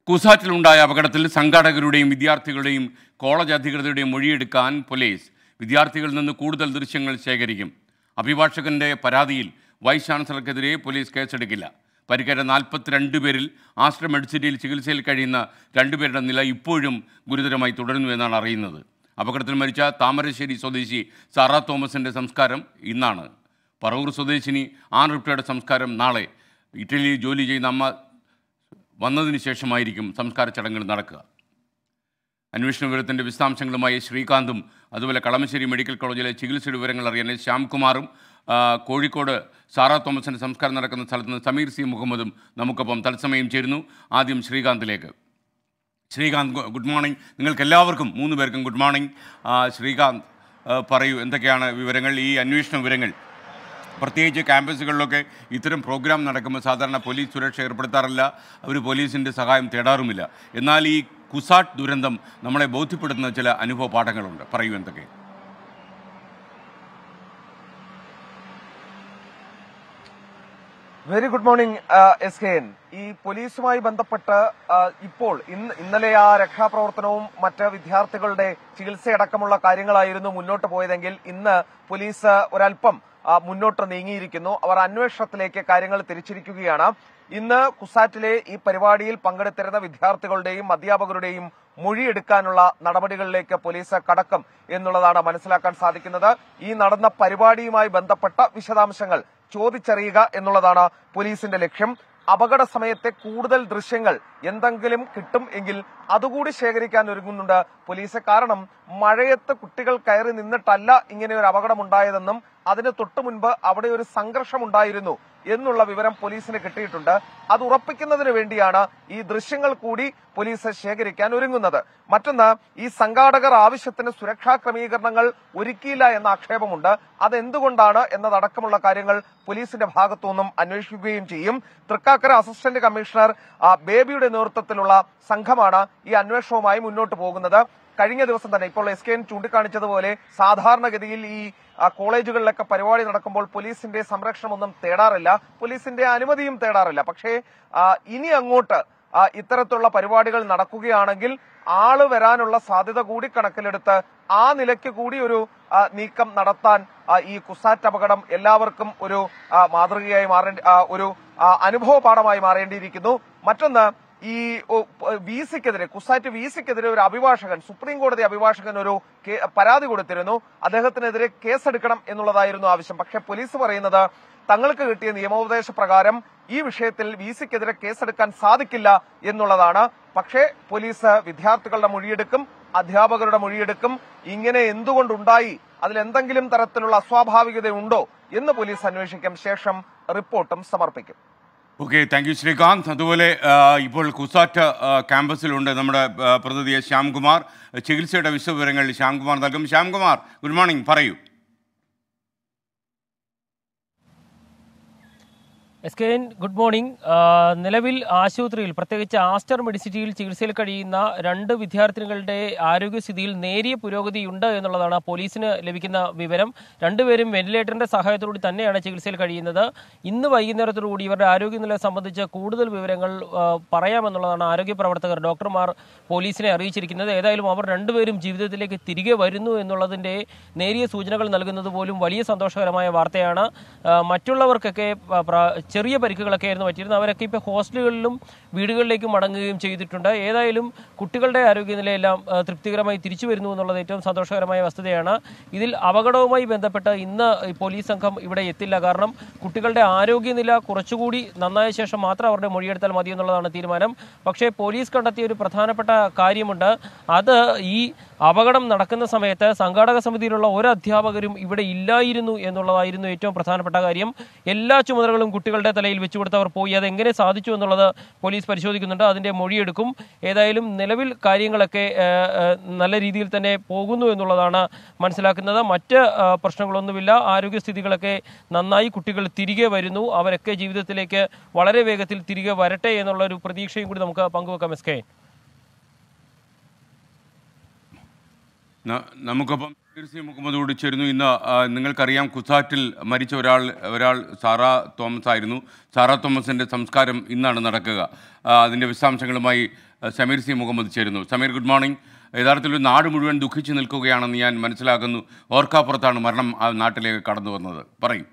കുസാറ്റിലുണ്ടായ അപകടത്തിൽ സംഘാടകരുടെയും വിദ്യാർത്ഥികളുടെയും college അധികൃതരുടെയും മൊഴിയെടുക്കാൻ police വിദ്യാർത്ഥികളിൽ നിന്ന് കൂടുതൽ ദൃശ്യങ്ങൾ ശേഖരിക്കും അഭിഭാഷകന്റെ പരാതിയിൽ വൈസ് ചാൻസലർക്കെതിരെ പോലീസ് കേസെടുക്കില്ല പരിക്കേറ്റ നാൽപ്പത്തിരണ്ട് പേരിൽ ആശ്രം മെഡിസിറ്റിയിൽ ചികിത്സയിൽ കഴിയുന്ന രണ്ടുപേരുടെ നില ഇപ്പോഴും ഗുരുതരമായി തുടരുന്നു എന്നാണ് അറിയുന്നത് അപകടത്തിൽ മരിച്ച താമരശ്ശേരി സ്വദേശി സാറാ തോമസിൻ്റെ സംസ്കാരം ഇന്നാണ് പറവൂർ സ്വദേശിനി ആൺ റിപ്റ്റയുടെ സംസ്കാരം നാളെ ഇറ്റലിയിൽ ജോലി ചെയ്യുന്ന അമ്മ വന്നതിന് ശേഷമായിരിക്കും സംസ്കാര ചടങ്ങുകൾ നടക്കുക അന്വേഷണ വിവരത്തിൻ്റെ വിശദാംശങ്ങളുമായി ശ്രീകാന്തും അതുപോലെ കളമശ്ശേരി മെഡിക്കൽ കോളേജിലെ ചികിത്സയുടെ വിവരങ്ങൾ അറിയാൻ ശ്യാംകുമാറും ആ, കോഴിക്കോട് സാറാ തോമസിൻ്റെ സംസ്കാരം നടക്കുന്ന സ്ഥലത്ത് നിന്ന് സമീർ സി മുഹമ്മദും നമുക്കൊപ്പം തത്സമയം ചേരുന്നു ആദ്യം ശ്രീകാന്തിലേക്ക് ശ്രീകാന്ത് ഗു- ഗുഡ് മോർണിംഗ് നിങ്ങൾക്ക് എല്ലാവർക്കും മൂന്ന് പേർക്കും ഗുഡ് മോർണിംഗ് ആ, ശ്രീകാന്ത് ആ, പറയൂ എന്തൊക്കെയാണ് വിവരങ്ങൾ ഈ അന്വേഷണ വിവരങ്ങൾ പ്രത്യേകിച്ച് ക്യാമ്പസുകളിലൊക്കെ ഇത്തരം പ്രോഗ്രാം നടക്കുമ്പോൾ സാധാരണ പോലീസ് സുരക്ഷ ഏർപ്പെടുത്താറില്ല അവർ പോലീസിൻ്റെ സഹായം തേടാറുമില്ല എന്നാൽ ഈ കുസാറ്റ് ദുരന്തം നമ്മളെ ബോധ്യപ്പെടുത്തുന്ന ചില അനുഭവ പാഠങ്ങളുണ്ട് പറയൂ എന്തൊക്കെ very good morning S K N ഈ പോലീസുമായി ബന്ധപ്പെട്ട് ആ, ഇപ്പോൾ ഇന്ന് ഇന്നലെ ആ രക്ഷാപ്രവർത്തനവും മറ്റ് വിദ്യാർത്ഥികളുടെ ചികിത്സയടക്കമുള്ള കാര്യങ്ങളായിരുന്നു മുന്നോട്ട് പോയതെങ്കിൽ ഇന്ന് പോലീസ് ഒരല്പം ആ, മുന്നോട്ട് നീങ്ങിയിരിക്കുന്നു അവർ അന്വേഷണത്തിലേക്ക് കാര്യങ്ങൾ തിരിച്ചിരിക്കുകയാണ് ഇന്ന് കുസാറ്റിലെ ഈ പരിപാടിയിൽ പങ്കെടുത്തിരുന്ന വിദ്യാർത്ഥികളുടെയും അധ്യാപകരുടെയും മൊഴിയെടുക്കാനുള്ള നടപടികളിലേക്ക് പോലീസ് കടക്കും എന്നുള്ളതാണ് മനസ്സിലാക്കാൻ സാധിക്കുന്നത് ഈ നടന്ന പരിപാടിയുമായി ബന്ധപ്പെട്ട വിശദാംശങ്ങൾ ചോദിച്ചറിയുക എന്നുള്ളതാണ് പോലീസിന്റെ ലക്ഷ്യം അപകട സമയത്തെ കൂടുതൽ ദൃശ്യങ്ങൾ എന്തെങ്കിലും കിട്ടും എങ്കിൽ അതുകൂടി ശേഖരിക്കാൻ ഒരുങ്ങുന്നുണ്ട് പോലീസ് കാരണം മഴയത്ത് കുട്ടികൾ കയറി നിന്നിട്ടല്ല ഇങ്ങനെ ഒരു അപകടം ഉണ്ടായതെന്നും അതിന് തൊട്ടു മുൻപ് അവിടെ ഒരു സംഘർഷം ഉണ്ടായിരുന്നു എന്നുള്ള വിവരം പോലീസിന് കിട്ടിയിട്ടുണ്ട് അത് ഉറപ്പിക്കുന്നതിന് വേണ്ടിയാണ് ഈ ദൃശ്യങ്ങൾ കൂടി പോലീസ് ശേഖരിക്കാൻ ഒരുങ്ങുന്നത് മറ്റൊന്ന് ഈ സംഘാടകർ ആവശ്യത്തിന് സുരക്ഷാ ക്രമീകരണങ്ങൾ ഒരുക്കിയില്ല എന്ന ആക്ഷേപമുണ്ട് അതെന്തുകൊണ്ടാണ് എന്നതടക്കമുള്ള കാര്യങ്ങൾ പോലീസിന്റെ ഭാഗത്തുനിന്നും അന്വേഷിക്കുകയും ചെയ്യും തൃക്കാക്കര അസിസ്റ്റന്റ് കമ്മീഷണർ ആ, ബേബിയുടെ നേതൃത്വത്തിലുള്ള സംഘമാണ് ഈ അന്വേഷണവുമായി മുന്നോട്ട് പോകുന്നത് കഴിഞ്ഞ ദിവസം തന്നെ ഇപ്പോൾ എസ് കെ എൻ ചൂണ്ടിക്കാണിച്ചതുപോലെ സാധാരണഗതിയിൽ ഈ ആ, കോളേജുകളിലൊക്കെ പരിപാടി നടക്കുമ്പോൾ പോലീസിന്റെ സംരക്ഷണമൊന്നും തേടാറില്ല പോലീസിന്റെ അനുമതിയും തേടാറില്ല പക്ഷേ ആ, ഇനി അങ്ങോട്ട് ആ, ഇത്തരത്തിലുള്ള പരിപാടികൾ നടക്കുകയാണെങ്കിൽ ആള് വരാനുള്ള സാധ്യത കൂടി കണക്കിലെടുത്ത് ആ നിലയ്ക്ക് കൂടി ഒരു ആ, നീക്കം നടത്താൻ ആ, ഈ കുസാറ്റ് അപകടം എല്ലാവർക്കും ഒരു ആ, മാതൃകയായി മാറേണ്ടി ആ, ഒരു ആ, അനുഭവ പാഠമായി മാറേണ്ടിയിരിക്കുന്നു മറ്റൊന്ന് ഈ വി സിക്കെതിരെ കുസാറ്റ് വി സിക്കെതിരെ ഒരു അഭിഭാഷകൻ സുപ്രീം കോടതി അഭിഭാഷകൻ ഒരു കേ- പരാതി കൊടുത്തിരുന്നു അദ്ദേഹത്തിനെതിരെ കേസെടുക്കണം എന്നുള്ളതായിരുന്നു ആവശ്യം പക്ഷേ പോലീസ് പറയുന്നത് തങ്ങൾക്ക് കിട്ടിയ നിയമോപദേശ പ്രകാരം ഈ വിഷയത്തിൽ വി സിക്കെതിരെ കേസെടുക്കാൻ സാധിക്കില്ല എന്നുള്ളതാണ് പക്ഷേ പോലീസ് വിദ്യാർത്ഥികളുടെ മൊഴിയെടുക്കും അധ്യാപകരുടെ മൊഴിയെടുക്കും ഇങ്ങനെ എന്തുകൊണ്ടുണ്ടായി അതിൽ എന്തെങ്കിലും തരത്തിലുള്ള അസ്വാഭാവികതയുണ്ടോ എന്ന് പോലീസ് അന്വേഷിക്കും ശേഷം റിപ്പോർട്ടും സമർപ്പിക്കും ഓക്കെ താങ്ക് യു ശ്രീകാന്ത് അതുപോലെ ആ, ഇപ്പോൾ കുസാറ്റ് ആ, ക്യാമ്പസിലുണ്ട് നമ്മുടെ ആ, പ്രതിനിധി ശ്യാംകുമാർ ചികിത്സയുടെ വിശദവിവരങ്ങൾ ശ്യാംകുമാർ നൽകും ശ്യാംകുമാർ ഗുഡ് മോർണിംഗ് പറയൂ S K N good morning ആ, നിലവിൽ ആശുപത്രിയിൽ പ്രത്യേകിച്ച് ആസ്റ്റർ മെഡിസിറ്റിയിൽ ചികിത്സയിൽ കഴിയുന്ന രണ്ട് വിദ്യാർത്ഥിനികളുടെ ആരോഗ്യസ്ഥിതിയിൽ നേരിയ പുരോഗതിയുണ്ട് എന്നുള്ളതാണ് പോലീസിന് ലഭിക്കുന്ന വിവരം രണ്ടുപേരും വെന്റിലേറ്ററിന്റെ സഹായത്തോടുകൂടി തന്നെയാണ് ചികിത്സയിൽ കഴിയുന്നത് ഇന്ന് വൈകുന്നേരത്തോടുകൂടി ഇവരുടെ ആരോഗ്യനില സംബന്ധിച്ച് കൂടുതൽ വിവരങ്ങൾ ആ, പറയാമെന്നുള്ളതാണ് ആരോഗ്യ പ്രവർത്തകർ ഡോക്ടർമാർ പോലീസിനെ അറിയിച്ചിരിക്കുന്നത് ഏതായാലും അവർ രണ്ടുപേരും ജീവിതത്തിലേക്ക് തിരികെ വരുന്നു എന്നുള്ളതിന്റെ നേരിയ സൂചനകൾ നൽകുന്നത് പോലും വലിയ സന്തോഷകരമായ വാർത്തയാണ് ആ, മറ്റുള്ളവർക്കൊക്കെ പ- പ്ര- ചെറിയ പരിക്കുകളൊക്കെ ആയിരുന്നു പറ്റിയിരുന്നത് അവരൊക്കെ ഇപ്പോൾ ഹോസ്റ്റലുകളിലും വീടുകളിലേക്കും മടങ്ങുകയും ചെയ്തിട്ടുണ്ട് ഏതായാലും കുട്ടികളുടെ ആരോഗ്യനിലയെല്ലാം ആ, തൃപ്തികരമായി തിരിച്ചു വരുന്നു എന്നുള്ളത് ഏറ്റവും സന്തോഷകരമായ വസ്തുതയാണ് ഇതിൽ അപകടവുമായി ബന്ധപ്പെട്ട് ഇന്ന് ഈ പോലീസ് സംഘം ഇവിടെ എത്തില്ല കാരണം കുട്ടികളുടെ ആരോഗ്യനില കുറച്ചുകൂടി നന്നായ ശേഷം മാത്രം അവരുടെ മൊഴിയെടുത്താൽ മതി എന്നുള്ളതാണ് തീരുമാനം പക്ഷേ പോലീസ് കണ്ടെത്തിയ ഒരു പ്രധാനപ്പെട്ട കാര്യമുണ്ട് അത് ഈ അപകടം നടക്കുന്ന സമയത്ത് സംഘാടക സമിതിയിലുള്ള ഒരു അധ്യാപകരും ഇവിടെ ഇല്ലായിരുന്നു എന്നുള്ളതായിരുന്നു ഏറ്റവും പ്രധാനപ്പെട്ട കാര്യം എല്ലാ ചുമതലകളും കുട്ടികളുടെ തലയിൽ വെച്ചു കൊടുത്തവർ പോയി അത് എങ്ങനെ സാധിച്ചു എന്നുള്ളത് പോലീസ് പരിശോധിക്കുന്നുണ്ട് അതിന്റെ മൊഴിയെടുക്കും ഏതായാലും നിലവിൽ കാര്യങ്ങളൊക്കെ ആ, ആ, നല്ല രീതിയിൽ തന്നെ പോകുന്നു എന്നുള്ളതാണ് മനസ്സിലാക്കുന്നത് മറ്റ് ആ, പ്രശ്നങ്ങളൊന്നുമില്ല ആരോഗ്യസ്ഥിതികളൊക്കെ നന്നായി കുട്ടികൾ തിരികെ വരുന്നു അവരൊക്കെ ജീവിതത്തിലേക്ക് വളരെ വേഗത്തിൽ തിരികെ വരട്ടെ എന്നുള്ള ഒരു പ്രതീക്ഷയും കൂടി നമുക്ക് പങ്കുവെക്കാം എസ് കെ ന- നമുക്കൊപ്പം സമീർ സി മുഹമ്മദ് കൂടി ചേരുന്നു ഇന്ന് ആ, നിങ്ങൾക്കറിയാം കുസാറ്റിൽ മരിച്ച ഒരാൾ ഒരാൾ സാറ തോമസ് ആയിരുന്നു സാറ തോമസിൻ്റെ സംസ്കാരം ഇന്നാണ് നടക്കുക ആ, അതിൻ്റെ വിശദാംശങ്ങളുമായി ആ, സമീർ സി മുഹമ്മദ് ചേരുന്നു സമീർ ഗുഡ് മോർണിംഗ് യഥാർത്ഥത്തിൽ ഒരു നാട് മുഴുവൻ ദുഃഖിച്ചു നിൽക്കുകയാണെന്ന് ഞാൻ മനസ്സിലാക്കുന്നു ഓർക്കാപ്പുറത്താണ് മരണം ആ നാട്ടിലേക്ക് കടന്നു വന്നത് പറയും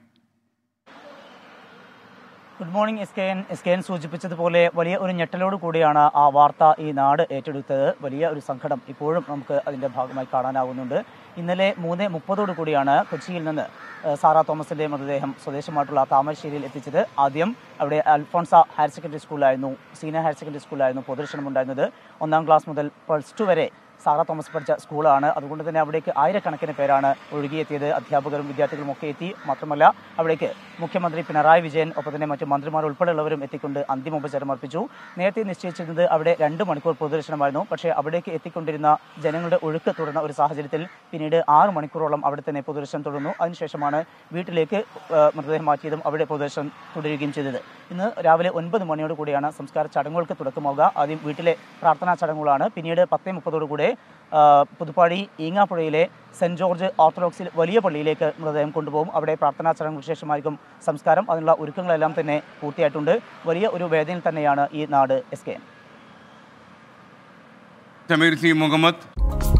good morning S K N S K N സൂചിപ്പിച്ചതുപോലെ വലിയ ഒരു ഞെട്ടലോട് കൂടിയാണ് ആ വാർത്ത ഈ നാട് ഏറ്റെടുത്തത് വലിയ ഒരു സങ്കടം ഇപ്പോഴും നമുക്ക് അതിന്റെ ഭാഗമായി കാണാനാകുന്നുണ്ട് ഇന്നലെ മൂന്ന് മുപ്പതോടു കൂടിയാണ് കൊച്ചിയിൽ നിന്ന് ഏഹ്, സാറ തോമസിന്റെ മൃതദേഹം സ്വദേശമായിട്ടുള്ള താമരശ്ശേരിയിൽ എത്തിച്ചത് ആദ്യം അവിടെ അൽഫോൺസ ഹയർ സെക്കൻഡറി സ്കൂളിലായിരുന്നു സീനിയർ ഹയർ സെക്കൻഡറി സ്കൂളിലായിരുന്നു പൊതുദർശനം ഉണ്ടായിരുന്നത് ഒന്നാം ക്ലാസ് മുതൽ പ്ലസ് ടു വരെ സാറ തോമസ് പഠിച്ച സ്കൂളാണ് അതുകൊണ്ട് തന്നെ അവിടേക്ക് ആയിരക്കണക്കിന് പേരാണ് ഒഴുകിയെത്തിയത് അധ്യാപകരും വിദ്യാർത്ഥികളും ഒക്കെ എത്തി മാത്രമല്ല അവിടേക്ക് മുഖ്യമന്ത്രി പിണറായി വിജയൻ ഒപ്പം തന്നെ മറ്റു മന്ത്രിമാർ ഉൾപ്പെടെയുള്ളവരും എത്തിക്കൊണ്ട് അന്തിമോപചാരം അർപ്പിച്ചു നേരത്തെ നിശ്ചയിച്ചിരുന്നത് അവിടെ രണ്ട് മണിക്കൂർ പൊതുദർശനമായിരുന്നു പക്ഷേ അവിടേക്ക് എത്തിക്കൊണ്ടിരുന്ന ജനങ്ങളുടെ ഒഴുക്ക് തുടർന്ന ഒരു സാഹചര്യത്തിൽ പിന്നീട് ആറ് മണിക്കൂറോളം അവിടെ തന്നെ പൊതുദർശനം തുടർന്നു അതിനുശേഷമാണ് വീട്ടിലേക്ക് ആ, മൃതദേഹം മാറ്റിയതും അവിടെ പൊതുദർശനം തുടരുകയും ചെയ്തത് ഇന്ന് രാവിലെ ഒൻപത് മണിയോട് കൂടിയാണ് സംസ്കാര ചടങ്ങുകൾക്ക് തുടക്കമാവുക ആദ്യം വീട്ടിലെ പ്രാർത്ഥനാ ചടങ്ങുകളാണ് പിന്നീട് പത്തേ മുപ്പതോടു കൂടെ ആ, പുതുപ്പാടി ഈങ്ങാപ്പുഴയിലെ സെന്റ് ജോർജ് ഓർത്തഡോക്സിൽ വലിയ പള്ളിയിലേക്ക് മൃതദേഹം കൊണ്ടുപോകും അവിടെ പ്രാർത്ഥനാ ചടങ്ങുകൾക്ക് ശേഷമായിരിക്കും സംസ്കാരം അതിനുള്ള ഒരുക്കങ്ങളെല്ലാം തന്നെ പൂർത്തിയായിട്ടുണ്ട് വലിയ ഒരു വേദനയിൽ തന്നെയാണ് ഈ നാട് S K Sameer C Muhammad